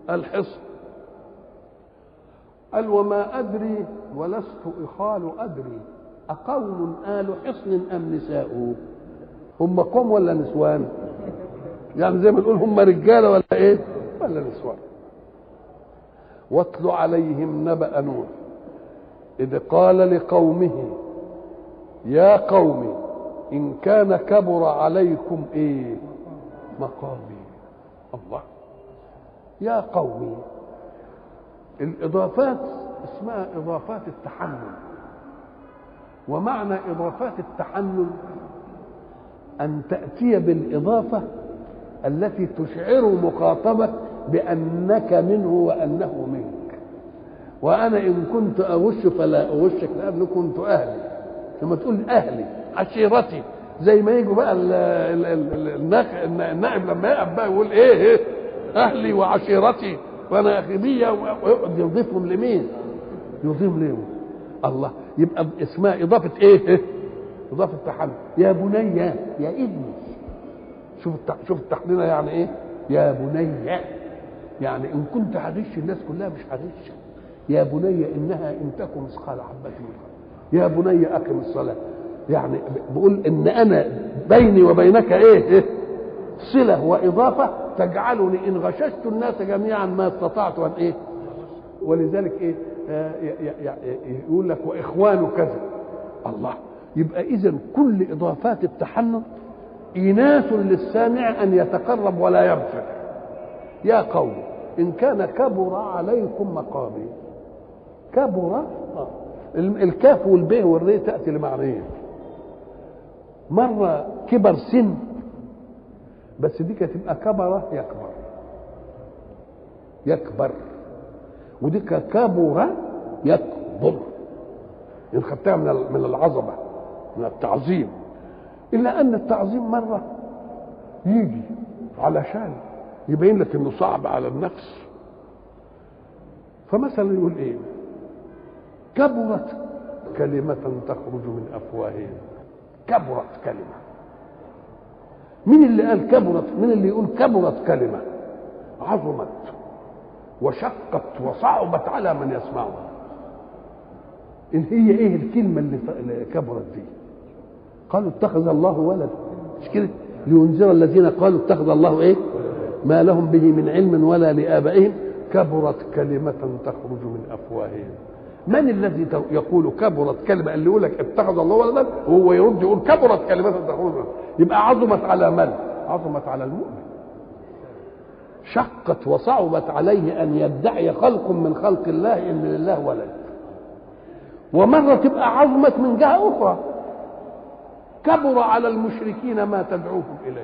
الحصن قال وما أدري ولست إخال أدري أقوم آل حصن أم نساء هم قوم ولا نسوان يعني زي ما نقول هم رجالة ولا إيه ولا نسوان واتل عليهم نبأ نوح إذ قال لقومه يا قوم إن كان كبر عليكم إيه مقامي الله يا قومي الإضافات اسمها إضافات التحنن ومعنى إضافات التحنن أن تأتي بالإضافة التي تشعر مخاطبك بأنك منه وأنه منك وأنا إن كنت أغش فلا أغشك لأنه كنت أهلي لما تقول أهلي عشيرتي زي ما يجوا بقى النائب لما يقف بقى يقول إيه, إيه أهلي وعشيرتي وانا اخذيه ويقعد يضيفهم لمين؟ يضيفهم ليه؟ الله يبقى اسمها اضافه ايه؟ اضافه تحنن يا بني يا ابني شوف شوف التحنين يعني ايه؟ يا بني يعني ان كنت هغش الناس كلها مش هغش يا بني انها ان تكن مثقال حبه يا بني اقم الصلاه يعني بقول ان انا بيني وبينك ايه, إيه؟ صله واضافه تجعلني ان غششت الناس جميعا ما استطعت ان ايه ولذلك ايه آه يقول لك واخوان كذا الله يبقى اذا كل اضافات التحنن ايناس للسامع ان يتقرب ولا يغفر يا قوم ان كان كبر عليكم مقامي كبر آه. الكاف والباء والري تاتي لمعنيين مره كبر سن بس دي كانت تبقى كبر يكبر يكبر ودي كبر يكبر إن خدتها من من العظمة من التعظيم إلا أن التعظيم مرة يجي علشان يبين لك إنه صعب على النفس فمثلا يقول إيه كبرت كلمة تخرج من أفواههم كبرت كلمة مين اللي قال كبرت مين اللي يقول كبرت كلمة عظمت وشقت وصعبت على من يسمعها إن هي إيه الكلمة اللي كبرت دي قالوا اتخذ الله ولد مش كده لينذر الذين قالوا اتخذ الله إيه ما لهم به من علم ولا لآبائهم كبرت كلمة تخرج من أفواههم من الذي يقول كبرت كلمة اللي يقول لك اتخذ الله ولدا وهو يرد يقول كبرت كلمة تخرج يبقى عظمت على من؟ عظمت على المؤمن شقت وصعبت عليه ان يدعي خلق من خلق الله ان لله ولد ومره تبقى عظمت من جهه اخرى كبر على المشركين ما تدعوهم اليه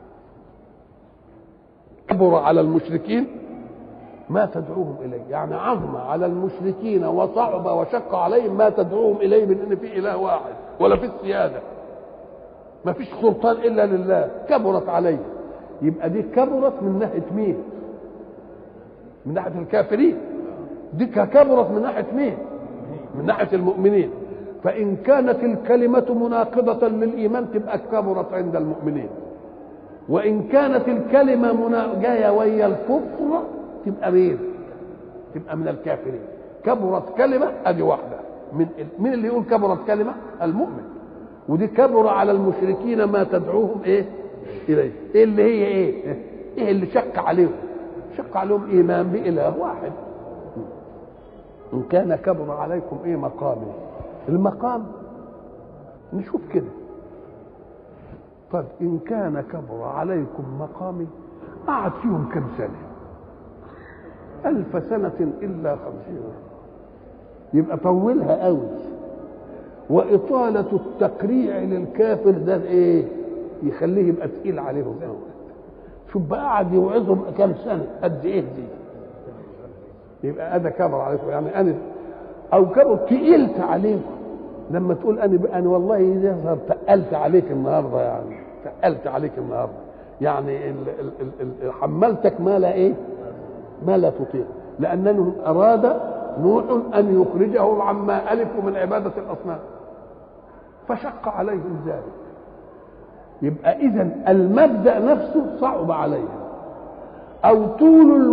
كبر على المشركين ما تدعوهم اليه يعني عظم على المشركين وصعب وشق عليهم ما تدعوهم اليه من ان في اله واحد ولا في السياده ما فيش سلطان الا لله كبرت عليه يبقى دي كبرت من ناحيه مين من ناحيه الكافرين دي كبرت من ناحيه مين من ناحيه المؤمنين فان كانت الكلمه مناقضه للايمان تبقى كبرت عند المؤمنين وان كانت الكلمه منا... جايه ويا الكفر تبقى مين تبقى من الكافرين كبرت كلمه ادي واحده من مين اللي يقول كبرت كلمه المؤمن ودي كبر على المشركين ما تدعوهم ايه اليه ايه اللي هي ايه ايه اللي شق عليهم شق عليهم ايمان باله واحد ان كان كبر عليكم ايه مقامي المقام نشوف كده طب ان كان كبر عليكم مقامي قعد فيهم كم سنه ألف سنة إلا خمسين يبقى طولها قوي وإطالة التقريع للكافر ده إيه؟ يخليه يبقى تقيل عليهم قوي شوف بقى قعد يوعظهم كام سنة قد إيه دي؟ يبقى أنا كبر عليكم يعني أنا أو كبر تقلت عليكم لما تقول أنا أنا والله يظهر تقلت عليك النهارده يعني تقلت عليك النهارده يعني ال ال ال حملتك ما لا إيه؟ ما لا تطيق لأنه أراد نوح أن يخرجهم عما ألفوا من عبادة الأصنام فشق عليهم ذلك يبقى إذا المبدأ نفسه صعب عليهم أو طول